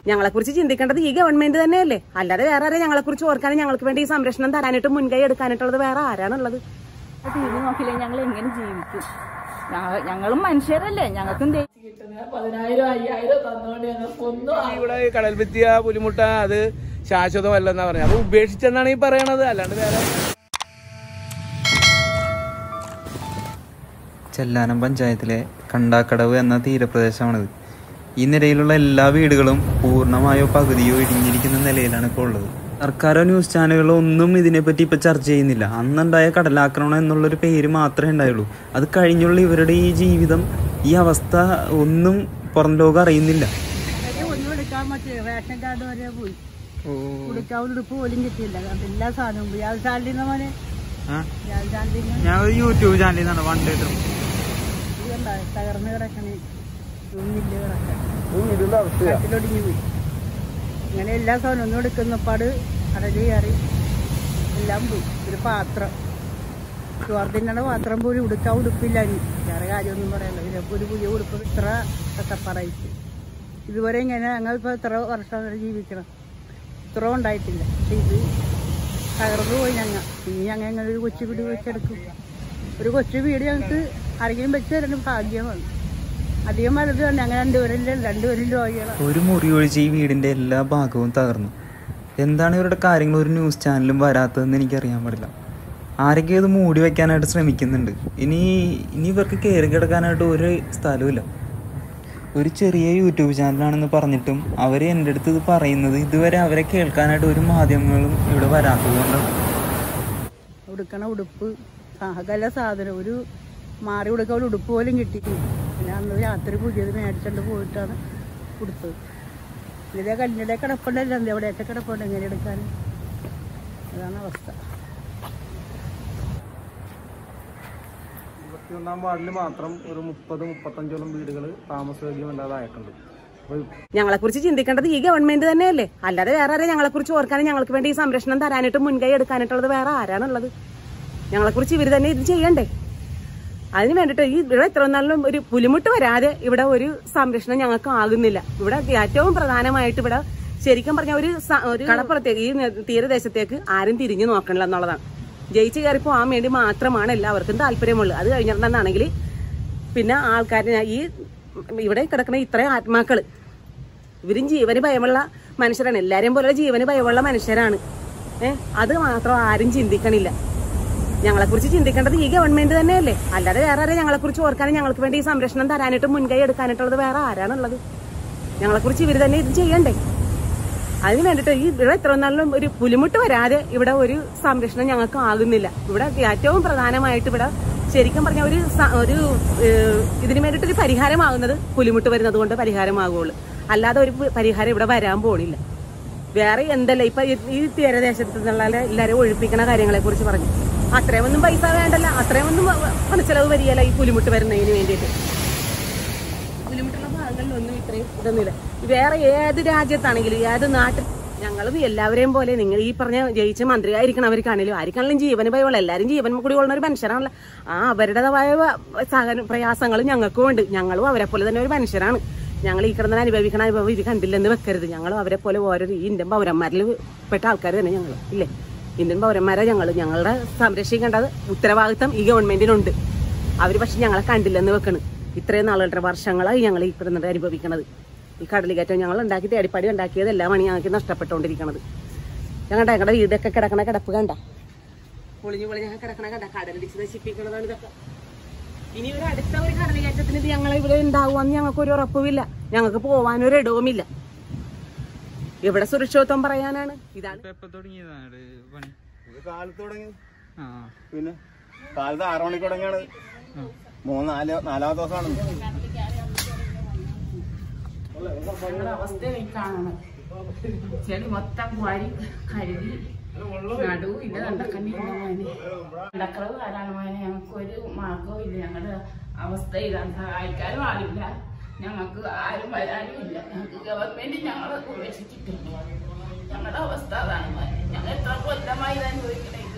ഞങ്ങളെ കുറിച്ച് ചിന്തിക്കേണ്ടത് ഈ ഗവൺമെന്റ് തന്നെയല്ലേ അല്ലാതെ വേറെ ആരെ ഞങ്ങളെ കുറിച്ച് ഓർക്കാനും ഞങ്ങൾക്ക് വേണ്ടി ഈ സംരക്ഷണം തരാനായിട്ട് മുൻകൈ എടുക്കാനായിട്ടുള്ളത് വേറെ ആരാണുള്ളത് ടി വി നോക്കില്ലേ ഞങ്ങൾ എങ്ങനെ ജീവിക്കും ഞങ്ങ- ഞങ്ങളും മനുഷ്യരല്ലേ ഞങ്ങൾക്കും ദേ- പതിനായിരം അയ്യായിരം തന്നോണ്ട് ഞങ്ങൾക്ക് ഒന്നും ഇവിടെ ഈ കടൽ ഭിത്തിയ പുലിമുട്ട അത് ശാശ്വതമല്ലെന്നാ പറഞ്ഞത് അത് ഉപേക്ഷിച്ചെന്നാണ് ഈ പറയണത് അല്ലാണ്ട് വേറെ ചെല്ലാനം പഞ്ചായത്തിലെ കണ്ടാക്കടവ് എന്ന തീരപ്രദേശമാണിത് ഈ നിരയിലുള്ള എല്ലാ വീടുകളും പൂർണ്ണമായോ പകുതിയോ ഇടിഞ്ഞിരിക്കുന്ന നിലയിലാണ് ഇപ്പോൾ ഉള്ളത് സർക്കാരോ ന്യൂസ് ചാനലുകളോ ഒന്നും ഇതിനെപ്പറ്റി ഇപ്പൊ ചർച്ച ചെയ്യുന്നില്ല അന്നുണ്ടായ കടലാക്രമണം എന്നുള്ളൊരു പേര് മാത്രമേ ഉണ്ടായുള്ളൂ അത് കഴിഞ്ഞുള്ള ഇവരുടെ ഈ ജീവിതം ഈ അവസ്ഥ ഒന്നും പുറം ലോകം അറിയുന്നില്ല ഒന്നും എടുക്കാൻ പറ്റില്ല റേഷൻ കാർഡ് വരെ പോയി കൊടുക്കാൻ ഉടുപ്പ് പോലും കിട്ടിയില്ല അതുകൊണ്ട് എല്ലാ സാധനവും പോയി അത് ചാണ്ടിന്ന മോനെ ഞാൻ ചാണ്ടിന്ന് ഞാൻ ഒരു യൂട്യൂബ് ചാനലിൽ നിന്നാണ് വൺ ഡേ ട്രിപ്പ് ഇതുണ്ടായി തകർന്ന് കിടക്കണേ ഒന്നില്ല കിടക്കാൻ കട്ടിലൊടിഞ്ഞു പോയി ഇങ്ങനെ എല്ലാ സാധനവും ഒന്നും എടുക്കുന്നപ്പാട് കടല് കയറി എല്ലാം പോയി ഒരു പാത്രം ചോർത്തിൻ്റെ പാത്രം പോലും ഉടുക്കാൻ ഉടുപ്പില്ല ഇനി വേറെ കാര്യമൊന്നും പറയല്ല ഇതിപ്പോൾ ഒരു പുതിയ ഉടുപ്പ് ഇത്ര കഷ്ടപ്പാടായിട്ട് ഇതുവരെ ഇങ്ങനെ ഞങ്ങൾ ഇപ്പോൾ ഇത്ര വർഷം വരെ ജീവിക്കണം ഇത്ര ഉണ്ടായിട്ടില്ല പക്ഷെ ഇത് തകർന്നു പോയി ഞങ്ങൾ ഇനി ഞങ്ങൾ ഇങ്ങനെ ഒരു കൊച്ചു വീട് വെച്ചെടുക്കും ഒരു കൊച്ചു വീട് ഞങ്ങൾക്ക് ആരെങ്കിലും വെച്ച് തരുന്ന ഭാഗ്യമാണ് അധികം വലുത് തന്നെ ഞങ്ങൾ രണ്ടുപേരില്ല രണ്ടുപേരും രോഗികളാണ് ഒരു മുറി ഒഴിച്ച് ഈ വീടിന്റെ എല്ലാ ഭാഗവും തകർന്നു എന്താണ് ഇവരുടെ കാര്യങ്ങൾ ഒരു ന്യൂസ് ചാനലും വരാത്തതെന്ന് എനിക്കറിയാൻ പാടില്ല ആരൊക്കെ ഇത് മൂടി വെക്കാനായിട്ട് ശ്രമിക്കുന്നുണ്ട് ഇനി ഇനി ഇവർക്ക് കയറി കിടക്കാനായിട്ട് ഒരു സ്ഥലവുമില്ല ഒരു ചെറിയ യൂട്യൂബ് ചാനലാണെന്ന് പറഞ്ഞിട്ടും അവർ എൻ്റെ അടുത്ത് ഇത് പറയുന്നത് ഇതുവരെ അവരെ കേൾക്കാനായിട്ട് ഒരു മാധ്യമങ്ങളും ഇവിടെ വരാത്തത് കൊണ്ടാണ് ഉടുക്കണ ഉടുപ്പ് സകല സാധനം ഒരു മാറി ഉടുക്കാൻ ഒരു ഉടുപ്പ് പോലും കിട്ടിയിട്ടില്ല പിന്നെ അന്ന് രാത്രി പുതിയത് മേടിച്ചോണ്ട് പോയിട്ടാണ് കൊടുത്തത് ഇതിലെ കല്ലിടെ കിടപ്പുണ്ടല്ലോ എന്താ എവിടെയൊക്കെ കിടപ്പുണ്ട് എങ്ങനെ എടുക്കാൻ അതാണ് അവസ്ഥ ഇരുപത്തിയൊന്നാം വാർഡിൽ മാത്രം ഒരു മുപ്പത് മുപ്പത്തഞ്ചോളം വീടുകൾ താമസയോഗ്യമല്ലാതായിട്ടുണ്ട് അപ്പോൾ ഞങ്ങളെ കുറിച്ച് ചിന്തിക്കേണ്ടത് ഈ ഗവൺമെന്റ് തന്നെയല്ലേ അല്ലാതെ വേറെ ആരെ ഞങ്ങളെ കുറിച്ച് ഓർക്കാനും ഞങ്ങൾക്ക് വേണ്ടി ഈ സംരക്ഷണം തരാനായിട്ട് മുൻകൈ എടുക്കാനായിട്ടുള്ളത് വേറെ ആരാണുള്ളത് ഞങ്ങളെ കുറിച്ച് ഇവർ തന്നെ ഇത് ചെയ്യണ്ടേ അതിന് വേണ്ടിട്ട് ഈ ഇവിടെ എത്ര നാളിലും ഒരു പുലിമുട്ട് വരാതെ ഇവിടെ ഒരു സംരക്ഷണം ഞങ്ങൾക്ക് ആകുന്നില്ല ഇവിടെ ഏറ്റവും പ്രധാനമായിട്ട് ഇവിടെ ശരിക്കും പറഞ്ഞ ഒരു സ- ഒരു കടപ്പുറത്തേക്ക് ഈ നെ- തീരദേശത്തേക്ക് ആരും തിരിഞ്ഞു നോക്കണില്ല എന്നുള്ളതാണ് ജയിച്ചു കയറി പോകാൻ വേണ്ടി മാത്രമാണ് എല്ലാവർക്കും താല്പര്യമുള്ളത് അത് കഴിഞ്ഞിട്ടുണ്ടെന്നാണെങ്കിൽ പിന്നെ ആൾക്കാരെ ഈ ഇവിടെ കിടക്കുന്ന ഇത്രയും ആത്മാക്കള് ഇവരും ജീവന് ഭയമുള്ള മനുഷ്യരാണ് എല്ലാരെയും പോലെ ജീവന് ഭയമുള്ള മനുഷ്യരാണ് ഏഹ് അത് മാത്രം ആരും ചിന്തിക്കണില്ല ഞങ്ങളെ കുറിച്ച് ചിന്തിക്കേണ്ടത് ഈ ഗവൺമെന്റ് തന്നെയല്ലേ അല്ലാതെ വേറെ ആരെ ഞങ്ങളെ കുറിച്ച് ഓർക്കാനും ഞങ്ങൾക്ക് വേണ്ടി ഈ സംരക്ഷണം തരാനായിട്ട് മുൻകൈ എടുക്കാനായിട്ടുള്ളത് വേറെ ആരാണുള്ളത് ഞങ്ങളെ കുറിച്ച് ഇവർ തന്നെ ഇത് ചെയ്യണ്ടേ അതിന് വേണ്ടിട്ട് ഈ ഇവിടെ എത്ര നാളിലും ഒരു പുലിമുട്ട് വരാതെ ഇവിടെ ഒരു സംരക്ഷണം ഞങ്ങൾക്ക് ആകുന്നില്ല ഇവിടെ ഏറ്റവും പ്രധാനമായിട്ട് ഇവിടെ ശരിക്കും പറഞ്ഞ ഒരു സ- ഒരു ഏഹ്, ഇതിന് വേണ്ടിയിട്ട് ഒരു പരിഹാരമാകുന്നത് പുലിമുട്ട് വരുന്നത് കൊണ്ട് പരിഹാരമാകുള്ളൂ അല്ലാതെ ഒരു പ- പരിഹാരം ഇവിടെ വരാൻ പോണില്ല വേറെ എന്തല്ല ഇപ്പൊ ഈ- ഈ തീരദേശത്ത് നിന്നുള്ള എല്ലാവരും ഒഴിപ്പിക്കണ കാര്യങ്ങളെ കുറിച്ച് പറഞ്ഞു അത്രയൊന്നും പൈസ വേണ്ടല്ല അത്രയൊന്നും വ- പണച്ചെലവ് വരികയല്ല ഈ പുലിമുട്ട് വരുന്നതിന് വേണ്ടിയിട്ട് പുലിമുട്ടുള്ള ഭാഗങ്ങളിലൊന്നും ഇത്രയും ഇതൊന്നുമില്ല വേറെ ഏത് രാജ്യത്താണെങ്കിലും ഏത് നാട്ടിൽ ഞങ്ങളും എല്ലാവരെയും പോലെ നിങ്ങൾ ഈ പറഞ്ഞ ജയിച്ച മന്ത്രിയായിരിക്കണവർക്കാണെങ്കിലും ആർക്കാണെങ്കിലും ജീവന് ഭയമുള്ള എല്ലാവരും ജീവൻ കൂടി ഉള്ള ഒരു മനുഷ്യരാണല്ലോ ആ അവരുടേതായ സഹന പ്രയാസങ്ങളും ഞങ്ങൾക്കും ഉണ്ട് ഞങ്ങളും അവരെ പോലെ തന്നെ ഒരു മനുഷ്യരാണ് ഞങ്ങൾ ഈ കിടന്ന് അനുഭവിക്കണ അനുഭവം ഇത് കണ്ടില്ലെന്ന് വെക്കരുത് ഞങ്ങളും അവരെ പോലെ ഓരോ ഈ ഇന്ത്യൻ പൗരന്മാരിൽ പെട്ട ആൾക്കാർ തന്നെ ഞങ്ങൾ ഇല്ലേ ഇന്ത്യൻ പൗരന്മാരെ ഞങ്ങൾ ഞങ്ങളുടെ സംരക്ഷിക്കേണ്ടത് ഉത്തരവാദിത്തം ഈ ഗവൺമെന്റിനുണ്ട് അവർ പക്ഷെ ഞങ്ങളെ കണ്ടില്ലെന്ന് വെക്കണ് ഇത്രയും നാളുകളുടെ വർഷങ്ങളായി ഞങ്ങൾ ഈ കിടന്നിട്ട് അനുഭവിക്കണത് ഈ കടലിക്കറ്റം ഞങ്ങൾ ഉണ്ടാക്കി തേടിപ്പാടി ഉണ്ടാക്കിയതെല്ലാമാണ് ഞങ്ങൾക്ക് നഷ്ടപ്പെട്ടുകൊണ്ടിരിക്കണത് ഞങ്ങളുടെ ഞങ്ങളുടെ വീടൊക്കെ കിടക്കണ കിടപ്പ് കണ്ട പൊളിഞ്ഞു പൊളിഞ്ഞ കിടക്കണ കണ്ട കടലിടിച്ച് നശിപ്പിക്കണതാണ് ഇതൊക്കെ ഇനി ഒരു അടുത്ത ഒരു കടലിക്കറ്റത്തിന് ഇത് ഞങ്ങൾ ഇവിടെ ഉണ്ടാവുമെന്ന് ഞങ്ങൾക്ക് ഒരു ഉറപ്പുമില്ല ഞങ്ങൾക്ക് പോവാനൊരു ഇടവുമില്ല എവിടെ സുരക്ഷിതത്വം പറയാനാണ് ഇതാണ് എപ്പോ തുടങ്ങിയതാണ് പണി കാലത്ത് തുടങ്ങി ആ പിന്നെ കാലത്ത് ആറു മണിക്ക് തുടങ്ങിയാണ് മൂന്ന് നാല് നാലാമത്തെ ദിവസമാണ് ഞങ്ങളുടെ അവസ്ഥ ഈ കാണണം ചെടി മൊത്തം വാരി കരുതി നടു ഇല്ല കണ്ടക്കണ്ണി കണ്ടക്കളവ് ധാരാളമായി ഞങ്ങൾക്ക് ഒരു മാർഗവും ഇല്ല ഞങ്ങളുടെ അവസ്ഥ ഇതാണ് സഹായിക്കാനും ആളില്ല ഞങ്ങൾക്ക് ആരും വരാനും ഇല്ല ഞങ്ങൾക്ക് ഗവൺമെന്റ് ഞങ്ങളെ ഉപേക്ഷിച്ചിട്ടില്ല ഞങ്ങളുടെ അവസ്ഥ അതാണ് മോനെ. ഞങ്ങൾ എത്ര കൊല്ലമായി ഇത് അനുഭവിക്കണ ഇത്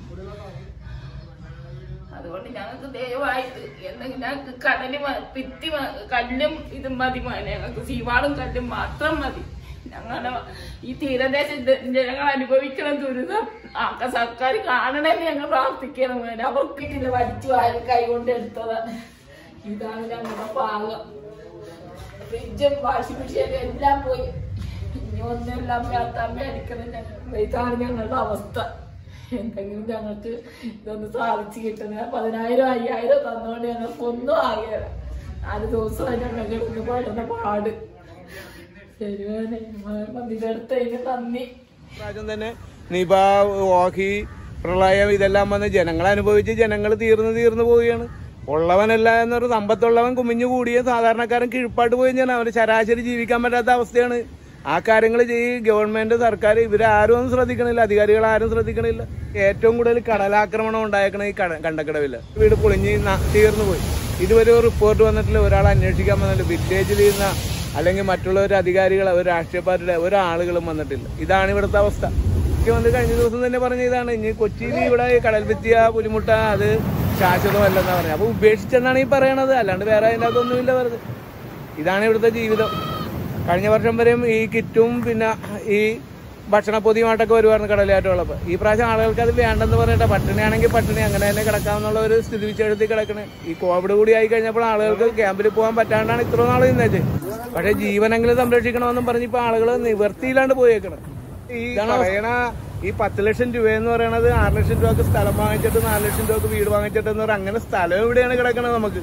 അതുകൊണ്ട് ഞങ്ങൾക്ക് ദയവായിട്ട് എന്തെങ്കിലും ഞങ്ങൾക്ക് കടല് മ- ഭിത്തി മ- കല്ലും ഇതും മതി മോനെ ഞങ്ങൾക്ക് സീവാളും കല്ലും മാത്രം മതി ഞങ്ങളുടെ ഈ തീരദേശ ജ- ജനങ്ങൾ അനുഭവിക്കണം ദുരിതം ആക്ക സർക്കാർ കാണണമെന്ന് ഞങ്ങൾ പ്രാർത്ഥിക്കണം മോനെ. അവർക്ക് ഇതിന് വലിച്ചു വാരി കൈ കൊണ്ട് എടുത്തതാണ് ഇതാണ് ഞങ്ങളുടെ പാകം ഫ്രിഡ്ജും വാഷിംഗ് മെഷീനും എല്ലാം പോയി ഇനി ഒന്നെല്ലാം അമ്മ അടിക്കണം ഞങ്ങൾ ഇതാണ് ഞങ്ങളുടെ അവസ്ഥ എന്തെങ്കിലും ഞങ്ങൾക്ക് ഇതൊന്ന് സാധിച്ചു കിട്ടുന്നത് പതിനായിരം അയ്യായിരം തന്നുകൊണ്ട് ഞങ്ങൾക്ക് ഒന്നും ആകില്ല നാല് ദിവസമായി ഞങ്ങൾക്ക് ഇന്ന് പാടുന്ന പാട് ശരി മോനെ പന്തിരടുത്തതിന് നന്ദി പ്രാവശ്യം തന്നെ നിപ ഓഹി പ്രളയം ഇതെല്ലാം വന്ന് ജനങ്ങൾ അനുഭവിച്ച് ജനങ്ങൾ തീർന്നു തീർന്നു പോവുകയാണ് ഉള്ളവനല്ല എന്നൊരു സമ്പത്തുള്ളവൻ കുമിഞ്ഞു കൂടിയ സാധാരണക്കാരൻ കീഴ്പാട്ട് പോയി ഞാൻ അവന് ശരാശരി ജീവിക്കാൻ പറ്റാത്ത അവസ്ഥയാണ് ആ കാര്യങ്ങൾ ഈ ഗവൺമെന്റ് സർക്കാർ ഇവരാരും ഒന്നും ശ്രദ്ധിക്കണില്ല അധികാരികൾ ആരും ശ്രദ്ധിക്കണില്ല ഏറ്റവും കൂടുതൽ കടലാക്രമണം ഉണ്ടായേക്കണ ഈ കട- കണ്ടക്കടവില് വീട് പൊളിഞ്ഞ് ന- തീർന്നു പോയി ഇതുവരെ ഒരു റിപ്പോർട്ട് വന്നിട്ടില്ല ഒരാൾ അന്വേഷിക്കാൻ വന്നില്ല വില്ലേജിൽ ഇരുന്ന അല്ലെങ്കിൽ മറ്റുള്ള ഒരു അധികാരികൾ ഒരു രാഷ്ട്രീയ പാർട്ടിയുടെ ഒരാളുകളും വന്നിട്ടില്ല ഇതാണ് ഇവിടുത്തെ അവസ്ഥ മുഖ്യമന്ത്രി കഴിഞ്ഞ ദിവസം തന്നെ പറഞ്ഞ ഇതാണ് ഇനി കൊച്ചിയിൽ ഇവിടെ ഈ കടൽ ഭിത്തിയ പുലിമുട്ട അത് ശാശ്വതമല്ലെന്നാ പറഞ്ഞത് അപ്പൊ ഉപേക്ഷിച്ചെന്നാണ് ഈ പറയണത് അല്ലാണ്ട് വേറെ അതിൻ്റെ അതൊന്നുമില്ല വെറുതെ ഇതാണ് ഇവിടുത്തെ ജീവിതം കഴിഞ്ഞ വർഷം വരെയും ഈ കിറ്റും പിന്നെ ഈ ഭക്ഷണപ്പൊതിയുമായിട്ടൊക്കെ വരുമായിരുന്നു കടലായിട്ടുള്ളപ്പോൾ ഈ പ്രാവശ്യം ആളുകൾക്ക് അത് വേണ്ടെന്ന് പറഞ്ഞിട്ട് പട്ടിണിയാണെങ്കിൽ പട്ടിണി അങ്ങനെ തന്നെ കിടക്കാമെന്നുള്ള ഒരു സ്ഥിതി വിശേഷത്തിൽ കിടക്കണേ ഈ കോവിഡ് കൂടി ആയി കഴിഞ്ഞപ്പോൾ ആളുകൾക്ക് ക്യാമ്പിൽ പോകാൻ പറ്റാണ്ടാണ് ഇത്ര നാൾ നിന്നേച്ച് പക്ഷെ ജീവനെങ്കിലും സംരക്ഷിക്കണമെന്നും പറഞ്ഞ് ഇപ്പൊ ആളുകൾ നിവർത്തിയില്ലാണ്ട് പോയേക്കണം ഈ പറയണ ഈ പത്ത് ലക്ഷം രൂപയെന്ന് പറയണത് ആറ് ലക്ഷം രൂപക്ക് സ്ഥലം വാങ്ങിച്ചിട്ട് നാല് ലക്ഷം രൂപക്ക് വീട് വാങ്ങിച്ചിട്ട് എന്ന് പറഞ്ഞാൽ അങ്ങനെ സ്ഥലം എവിടെയാണ് കിടക്കണത് നമുക്ക്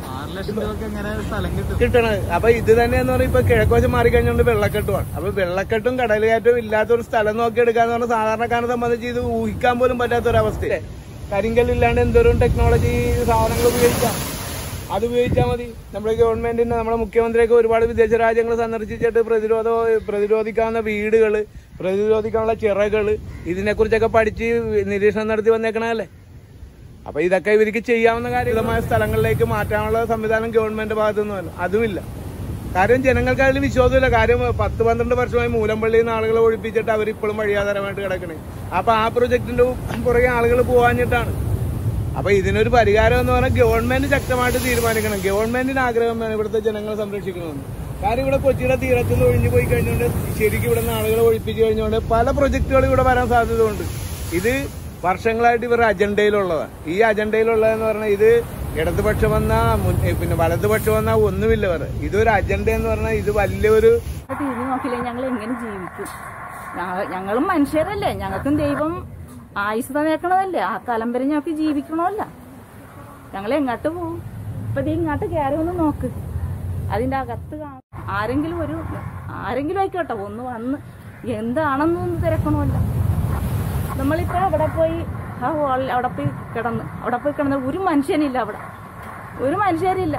കിട്ടണത് അപ്പൊ ഇത് തന്നെ എന്ന് പറയുമ്പോ ഇപ്പൊ കിഴക്കോശം മാറി കഴിഞ്ഞുകൊണ്ട് വെള്ളക്കെട്ടുമാണ് അപ്പൊ വെള്ളക്കെട്ടും കടലുകയറ്റവും ഇല്ലാത്ത ഒരു സ്ഥലം നോക്കി എടുക്കാന്ന് പറഞ്ഞാൽ സാധാരണക്കാരനെ സംബന്ധിച്ച് ഇത് ഊഹിക്കാൻ പോലും പറ്റാത്ത ഒരു അവസ്ഥ കരിങ്കല്ലില്ലാണ്ട് എന്തോരം ടെക്നോളജി സാധനങ്ങൾ ഉപയോഗിക്കാം അത് ഉപയോഗിച്ചാൽ മതി നമ്മുടെ ഗവൺമെന്റിന്റെ നമ്മുടെ മുഖ്യമന്ത്രിയൊക്കെ ഒരുപാട് വിദേശ രാജ്യങ്ങൾ സന്ദർശിച്ചിട്ട് പ്രതിരോധ പ്രതിരോധിക്കാവുന്ന വീടുകൾ പ്രതിരോധിക്കാനുള്ള ചിറകൾ ഇതിനെക്കുറിച്ചൊക്കെ പഠിച്ച് നിരീക്ഷണം നടത്തി വന്നേക്കണല്ലേ അപ്പൊ ഇതൊക്കെ ഇവർക്ക് ചെയ്യാവുന്ന കാര്യമായ സ്ഥലങ്ങളിലേക്ക് മാറ്റാനുള്ള സംവിധാനം ഗവൺമെന്റ് ഭാഗത്തുനിന്നല്ല അതുമില്ല കാര്യം ജനങ്ങൾക്ക് അതിൽ വിശ്വാസമില്ല കാര്യം പത്ത് പന്ത്രണ്ട് വർഷമായി മൂലമ്പള്ളിയിൽ നിന്ന് ആളുകളെ ഒഴിപ്പിച്ചിട്ട് അവർ ഇപ്പോഴും വഴിയാധാരമായിട്ട് കിടക്കണേ അപ്പൊ ആ പ്രൊജക്ടിന്റെ പുറകെ ആളുകൾ പോവാഞ്ഞിട്ടാണ് അപ്പൊ ഇതിനൊരു പരിഹാരം എന്ന് പറഞ്ഞാൽ ഗവൺമെന്റ് ശക്തമായിട്ട് തീരുമാനിക്കണം ഗവൺമെന്റിന് ആഗ്രഹം വേണം ഇവിടുത്തെ ജനങ്ങളെ സംരക്ഷിക്കണമെന്ന് കാര്യം ഇവിടെ കൊച്ചിയുടെ തീരത്ത് നിന്ന് ഒഴിഞ്ഞു പോയി കഴിഞ്ഞുകൊണ്ട് ശരിക്കും ഇവിടെ നിന്ന് ആളുകളെ ഒഴിപ്പിച്ചു കഴിഞ്ഞുകൊണ്ട് പല പ്രൊജക്ടുകളും ഇവിടെ വരാൻ സാധ്യതയുണ്ട് ഇത് വർഷങ്ങളായിട്ട് ഇവരുടെ അജണ്ടയിലുള്ളതാണ് ഈ അജണ്ടയിലുള്ളതെന്ന് പറഞ്ഞാൽ ഇത് ഇടതുപക്ഷം വന്ന പിന്നെ വലതുപക്ഷം വന്ന ഒന്നുമില്ല വേറെ ഇതൊരു അജണ്ട എന്ന് പറഞ്ഞാൽ ഇത് വലിയൊരു ടി വി നോക്കില്ലേ ഞങ്ങൾ എങ്ങനെ ജീവിക്കും ഞങ്ങ- ഞങ്ങളും മനുഷ്യരല്ലേ ഞങ്ങൾക്കും ദൈവം ആയുസ് തന്നേക്കണതല്ലേ ആ കാലം വരെ ഞങ്ങൾക്ക് ജീവിക്കണമല്ല ഞങ്ങൾ എങ്ങോട്ട് പോകും ഇപ്പൊ ദേ ഇങ്ങോട്ട് കയറി ഒന്ന് നോക്ക് അതിന്റെ അകത്ത് കാണും ആരെങ്കിലും ഒരു ആരെങ്കിലും ആയിക്കോട്ടെ ഒന്ന് വന്ന് എന്താണെന്നൊന്ന് തിരക്കണമല്ല നമ്മളിപ്പോ അവിടെ പോയി ആ ഹോളിൽ അവിടെ പോയി കിടന്ന് അവിടെ പോയി കിടന്ന് ഒരു മനുഷ്യനില്ല അവിടെ ഒരു മനുഷ്യരില്ല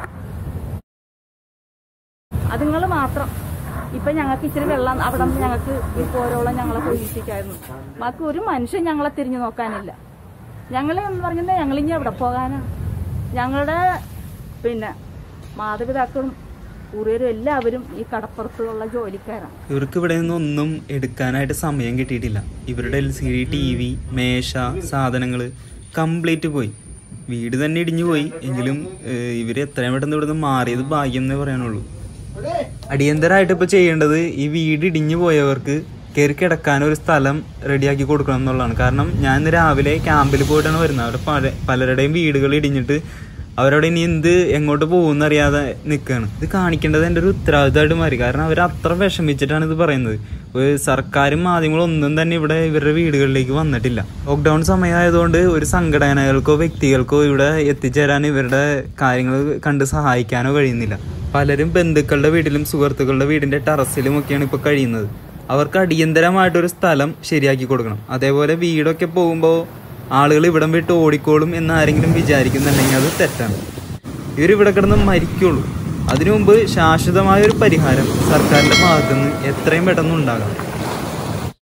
അതുങ്ങൾ മാത്രം ഇപ്പൊ ഞങ്ങൾക്ക് ഇച്ചിരി വെള്ളം അവിടെ നിന്ന് ഞങ്ങൾക്ക് ഈ പോരോളം ഞങ്ങളെ പ്രതീക്ഷിക്കായിരുന്നു ബാക്കി ഒരു മനുഷ്യൻ ഞങ്ങളെ തിരിഞ്ഞു നോക്കാനില്ല ഞങ്ങൾ എന്ന് പറഞ്ഞാൽ ഞങ്ങൾ ഇനി എവിടെ പോകാനാ ഞങ്ങളുടെ പിന്നെ മാതാപിതാക്കളും പൂർവ്വരും എല്ലാവരും ഈ കടപ്പുറത്തുള്ള ജോലിക്കാരാണ് ഇവർക്ക് ഇവിടെ നിന്നൊന്നും എടുക്കാനായിട്ട് സമയം കിട്ടിയിട്ടില്ല ഇവരുടെ L C D T V മേശ സാധനങ്ങൾ കംപ്ലീറ്റ് പോയി വീട് തന്നെ ഇടിഞ്ഞു പോയി എങ്കിലും ഏഹ്, ഇവര് എത്രയും പെട്ടെന്ന് ഇവിടുന്ന് മാറിയത് ഭാഗ്യം എന്നേ പറയാനുള്ളൂ അടിയന്തരമായിട്ട് ഇപ്പോൾ ചെയ്യേണ്ടത് ഈ വീട് ഇടിഞ്ഞു പോയവർക്ക് കയറി കിടക്കാൻ ഒരു സ്ഥലം റെഡിയാക്കി കൊടുക്കണം എന്നുള്ളതാണ് കാരണം ഞാൻ ഇന്ന് രാവിലെ ക്യാമ്പിൽ പോയിട്ടാണ് വരുന്നത് അവിടെ പല പലരുടെയും വീടുകൾ ഇടിഞ്ഞിട്ട് അവരവിടെ ഇനി എന്ത് എങ്ങോട്ട് പോകുമെന്ന് അറിയാതെ നിൽക്കുകയാണ് ഇത് കാണിക്കേണ്ടത് എൻ്റെ ഒരു ഉത്തരവാദിത്തമായിട്ട് മാറി കാരണം അവർ അത്ര വിഷമിച്ചിട്ടാണ് ഇത് പറയുന്നത് ഒരു സർക്കാരും മാധ്യമങ്ങളും ഒന്നും തന്നെ ഇവിടെ ഇവരുടെ വീടുകളിലേക്ക് വന്നിട്ടില്ല ലോക്ക്ഡൗൺ സമയമായതുകൊണ്ട് ഒരു സംഘടനകൾക്കോ വ്യക്തികൾക്കോ ഇവിടെ എത്തിച്ചേരാൻ ഇവരുടെ കാര്യങ്ങൾ കണ്ട് സഹായിക്കാനോ കഴിയുന്നില്ല പലരും ബന്ധുക്കളുടെ വീട്ടിലും സുഹൃത്തുക്കളുടെ വീടിന്റെ ടെറസിലും ഒക്കെയാണ് ഇപ്പോൾ കഴിയുന്നത് അവർക്ക് അടിയന്തരമായിട്ടൊരു സ്ഥലം ശരിയാക്കി കൊടുക്കണം അതേപോലെ വീടൊക്കെ പോകുമ്പോൾ ആളുകൾ ഇവിടം വിട്ട് ഓടിക്കോളും എന്ന് ആരെങ്കിലും വിചാരിക്കുന്നുണ്ടെങ്കിൽ അത് തെറ്റാണ് ഇവരിവിടെ കിടന്ന് മരിക്കുള്ളൂ അതിനു മുമ്പ് ശാശ്വതമായ ഒരു പരിഹാരം സർക്കാരിന്റെ ഭാഗത്തുനിന്ന് എത്രയും പെട്ടെന്ന് ഉണ്ടാകണം